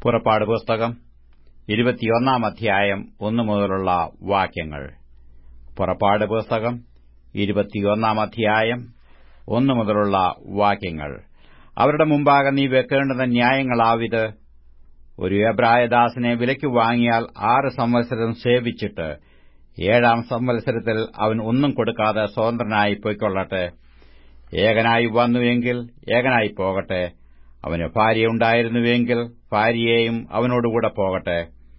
പുറപ്പാട് പുസ്തകം ഇരുപത്തിയൊന്നാം അധ്യായം ഒന്നു മുതലുള്ള വാക്യങ്ങൾ പുറപ്പാട് പുസ്തകം ഇരുപത്തിയൊന്നാം അധ്യായം ഒന്നു മുതലുള്ള വാക്യങ്ങൾ അവരുടെ മുമ്പാകെ നീ വെക്കേണ്ടുന്ന ന്യായങ്ങളാവിത് ഒരു എബ്രായദാസനെ വിലയ്ക്ക് വാങ്ങിയാൽ ആറ് സംവത്സരം സേവിച്ചിട്ട് ഏഴാം സംവത്സരത്തിൽ അവൻ ഒന്നും കൊടുക്കാതെ സ്വതന്ത്രനായി പൊയ്ക്കൊള്ളട്ടെ ഏകനായി വന്നുവെങ്കിൽ ഏകനായി പോകട്ടെ അവന് ഭാര്യയുണ്ടായിരുന്നുവെങ്കിൽ ഭാര്യയെയും അവനോടുകൂടെ പോകട്ടെ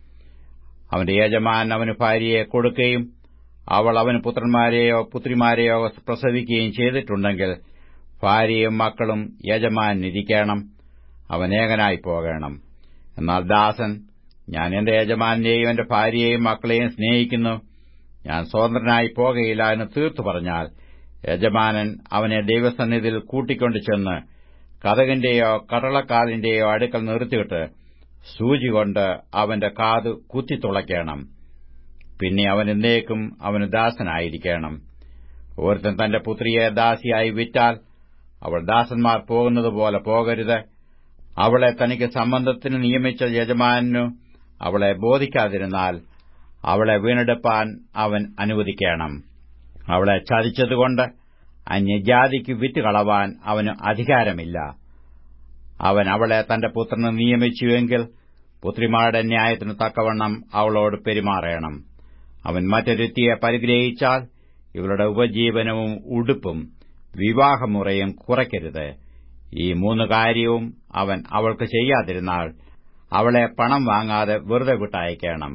അവന്റെ യജമാൻ അവന് ഭാര്യയെ കൊടുക്കുകയും അവൾ അവന് പുത്രന്മാരെയോ പുത്രിമാരെയോ പ്രസവിക്കുകയും ചെയ്തിട്ടുണ്ടെങ്കിൽ ഭാര്യയും മക്കളും യജമാനിരിക്കണം അവൻ ഏകനായി പോകണം എന്നാൽ ദാസൻ ഞാൻ എന്റെ യജമാനെയും എന്റെ ഭാര്യയെയും മക്കളെയും സ്നേഹിക്കുന്നു ഞാൻ സ്വതന്ത്രനായി പോകയില്ല എന്ന് തീർത്തു പറഞ്ഞാൽ യജമാനൻ അവനെ ദൈവസന്നിധിയിൽ കൂട്ടിക്കൊണ്ടു ചെന്ന് കഥകിന്റെയോ കടളക്കാലിന്റെയോ അടുക്കൽ നിർത്തിയിട്ട് സൂചി കൊണ്ട് അവന്റെ കാത് കുത്തിത്തുളയ്ക്കണം പിന്നെ അവൻ എന്നേക്കും അവന് ദാസനായിരിക്കണം ഒരുത്തൻ തന്റെ പുത്രിയെ ദാസിയായി വിറ്റാൽ അവൾ ദാസന്മാർ പോകുന്നതുപോലെ പോകരുത് അവളെ തനിക്ക് സംബന്ധത്തിന് നിയമിച്ച യജമാനു അവളെ ബോധിക്കാതിരുന്നാൽ അവളെ വീണ്ടെടുപ്പാൻ അവൻ അനുവദിക്കണം അവളെ ചതിച്ചതുകൊണ്ട് അന്യജാതിക്ക് വിറ്റുകളവാൻ അവന് അധികാരമില്ല അവൻ അവളെ തന്റെ പുത്രന് നിയമിച്ചുവെങ്കിൽ പുത്രിമാരുടെ ന്യായത്തിനു തക്കവണ്ണം അവളോട് പെരുമാറണം അവൻ മറ്റൊരുത്തിയെ പരിഗ്രഹിച്ചാൽ ഇവരുടെ ഉപജീവനവും ഉടുപ്പും വിവാഹമുറയും കുറയ്ക്കരുത് ഈ മൂന്ന് കാര്യവും അവൻ അവൾക്ക് ചെയ്യാതിരുന്നാൽ അവളെ പണം വാങ്ങാതെ വെറുതെ വിട്ടയക്കണം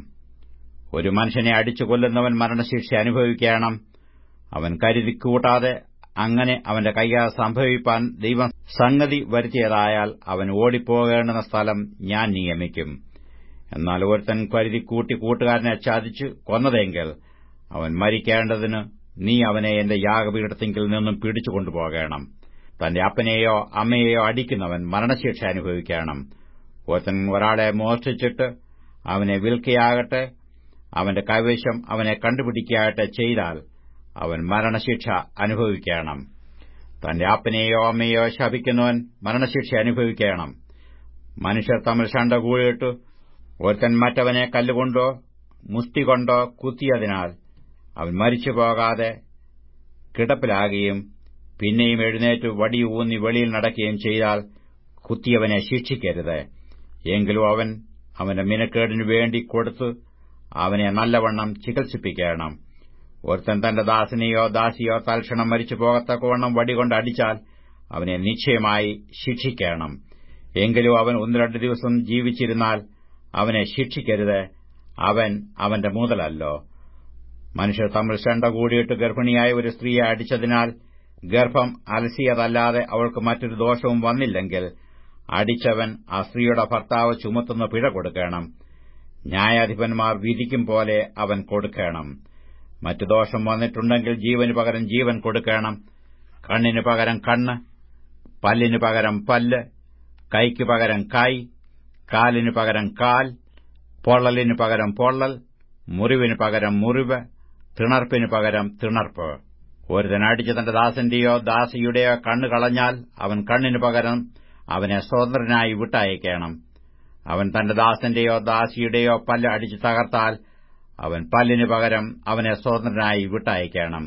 ഒരു മനുഷ്യനെ അടിച്ചു കൊല്ലുന്നവൻ മരണശിക്ഷ അനുഭവിക്കണം അവൻ കരുതി കൂട്ടാതെ അങ്ങനെ അവന്റെ കയ്യാൽ സംഭവിപ്പാൻ ദൈവം സംഗതി വരുത്തിയതായാൽ അവൻ ഓടിപ്പോകേണ്ടുന്ന സ്ഥലം ഞാൻ നിയമിക്കും എന്നാൽ ഒരുത്തൻ കരുതി കൂട്ടി കൂട്ടുകാരനെ ചതിച്ചു കൊന്നതെങ്കിൽ അവൻ മരിക്കേണ്ടതിന് നീ അവനെ എന്റെ യാഗപീഠത്തിങ്കിൽ നിന്നും പിടിച്ചുകൊണ്ടുപോകണം തന്റെ അപ്പനെയോ അമ്മയെയോ അടിക്കുന്നവൻ മരണശിക്ഷ അനുഭവിക്കണം ഒരുത്തൻ ഒരാളെ മോഷ്ടിച്ചിട്ട് അവനെ വിൽക്കയാകട്ടെ അവന്റെ കൈവശം അവനെ കണ്ടുപിടിക്കാകട്ടെ ചെയ്താൽ അവൻ മരണശിക്ഷ അനുഭവിക്കണം തന്റെ അപ്പനെയോ അമ്മയോ ശപിക്കുന്നവൻ മരണശിക്ഷ അനുഭവിക്കണം മനുഷ്യർ തമ്മിൽ ശണ്ട കൂടിയിട്ട് ഒരുത്തൻ മറ്റവനെ കല്ലുകൊണ്ടോ മുസ്തി കൊണ്ടോ കുത്തിയതിനാൽ അവൻ മരിച്ചു പോകാതെ കിടപ്പിലാകുകയും പിന്നെയും എഴുന്നേറ്റ് വടി ഊന്നി വെളിയിൽ നടക്കുകയും ചെയ്താൽ കുത്തിയവനെ ശിക്ഷിക്കരുത് എങ്കിലും അവൻ അവന്റെ മിനക്കേടിനു വേണ്ടി കൊടുത്ത് അവനെ നല്ലവണ്ണം ചികിത്സിപ്പിക്കണം ഒരുത്തൻ തന്റെ ദാസനെയോ ദാസിയോ തൽക്ഷണം മരിച്ചു പോകത്തക്കവണ്ണം വടികൊണ്ട് അടിച്ചാൽ അവനെ നിശ്ചയമായി ശിക്ഷിക്കണം എങ്കിലും അവൻ ഒന്ന് രണ്ട് ദിവസം ജീവിച്ചിരുന്നാൽ അവനെ ശിക്ഷിക്കരുത് അവൻ അവന്റെ മുതലല്ലോ മനുഷ്യർ തമ്മിൽ ശണ്ട കൂടിയിട്ട് ഗർഭിണിയായ ഒരു സ്ത്രീയെ അടിച്ചതിനാൽ ഗർഭം അലസിയതല്ലാതെ അവൾക്ക് മറ്റൊരു ദോഷവും വന്നില്ലെങ്കിൽ അടിച്ചവൻ ആ സ്ത്രീയുടെ ഭർത്താവ് ചുമത്തുന്ന പിഴ കൊടുക്കണം ന്യായാധിപന്മാർ വിധിക്കും പോലെ അവൻ കൊടുക്കണം മറ്റു ദോഷം വന്നിട്ടുണ്ടെങ്കിൽ ജീവന് പകരം ജീവൻ കൊടുക്കണം കണ്ണിന് പകരം കണ്ണ് പല്ലിന് പകരം പല്ല് കൈക്ക് പകരം കൈ കാലിന് പകരം കാൽ പൊള്ളലിന് പകരം പൊള്ളൽ മുറിവിന് പകരം മുറിവ് തിണർപ്പിന് പകരം തിണർപ്പ് ഒരുതൻ അടിച്ച് തന്റെ ദാസന്റെയോ ദാസിയുടെയോ കണ്ണ് കളഞ്ഞാൽ അവൻ കണ്ണിന് പകരം അവനെ സ്വതന്ത്രനായി വിട്ടയക്കണം അവൻ തന്റെ ദാസന്റെയോ ദാസിയുടെയോ പല്ല് അടിച്ച് തകർത്താൽ അവൻ പല്ലിന് പകരം അവനെ സ്വതന്ത്രനായി വിട്ടയക്കണം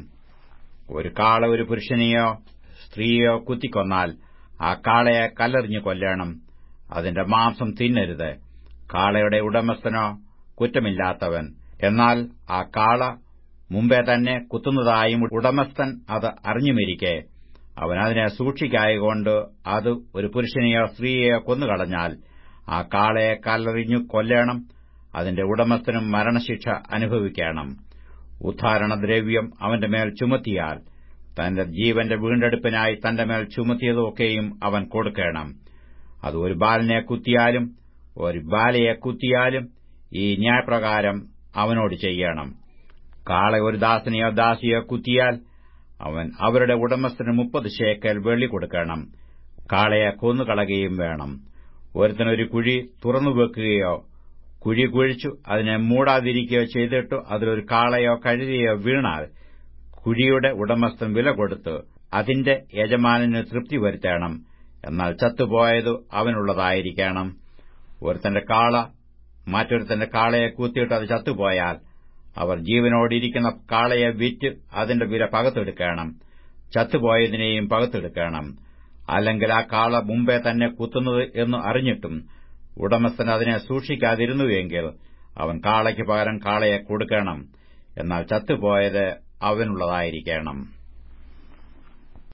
ഒരു കാള ഒരു പുരുഷനെയോ സ്ത്രീയോ കുത്തിക്കൊന്നാൽ ആ കാളയെ കല്ലെറിഞ്ഞു കൊല്ലണം അതിന്റെ മാംസം തിന്നരുത് കാളയുടെ ഉടമസ്ഥനോ കുറ്റമില്ലാത്തവൻ എന്നാൽ ആ കാള മുമ്പേ തന്നെ കുത്തുന്നതായും ഉടമസ്ഥൻ അത് അറിഞ്ഞുമിരിക്കെ അവൻ അതിനെ സൂക്ഷിക്കായകൊണ്ട് അത് ഒരു പുരുഷനെയോ സ്ത്രീയെയോ കൊന്നുകളഞ്ഞാൽ ആ കാളയെ കല്ലെറിഞ്ഞു കൊല്ലണം അതിന്റെ ഉടമസ്ഥനും മരണശിക്ഷ അനുഭവിക്കണം ഉദ്ധാരണദ്രവ്യം അവന്റെ മേൽ ചുമത്തിയാൽ തന്റെ ജീവന്റെ വീണ്ടെടുപ്പിനായി തന്റെ മേൽ ചുമത്തിയതൊക്കെയും അവൻ കൊടുക്കണം അത് ഒരു ബാലനെ കുത്തിയാലും ഒരു ബാലയെ കുത്തിയാലും ഈ ന്യായപ്രകാരം അവനോട് ചെയ്യണം കാളെ ഒരു ദാസനെയോ ദാസിയോ കുത്തിയാൽ അവൻ അവരുടെ ഉടമസ്ഥന് മുപ്പത് ശേക്കൽ വെള്ളി കൊടുക്കണം കാളയെ കൊന്നുകളയുകയും വേണം ഒരുത്തനൊരു കുഴി തുറന്നുവെക്കുകയോ കുഴി കുഴിച്ചു അതിനെ മൂടാതിരിക്കുകയോ ചെയ്തിട്ട് അതിലൊരു കാളയോ കഴുതിയോ വീണാൽ കുഴിയുടെ ഉടമസ്ഥൻ വില കൊടുത്ത് അതിന്റെ യജമാനന് തൃപ്തി വരുത്തണം എന്നാൽ ചത്തുപോയത് അവനുള്ളതായിരിക്കണം ഒരുത്തന്റെ കാള മറ്റൊരുത്തന്റെ കാളയെ കൂത്തിയിട്ട് അത് ചത്തുപോയാൽ അവർ ജീവനോടിരിക്കുന്ന കാളയെ വിറ്റ് അതിന്റെ വില പകത്തെടുക്കണം ചത്തുപോയതിനെയും പകത്തെടുക്കണം അല്ലെങ്കിൽ ആ കാള മുമ്പേ തന്നെ കുത്തുന്നത് എന്ന് അറിഞ്ഞിട്ടും ഉടമസ്ഥൻ അതിനെ സൂക്ഷിക്കാതിരുന്നുവെങ്കിൽ അവൻ കാളയ്ക്ക് പകരം കാളയെ കൊടുക്കണം എന്നാൽ ചത്തുപോയത് അവനുള്ളതായിരിക്കണം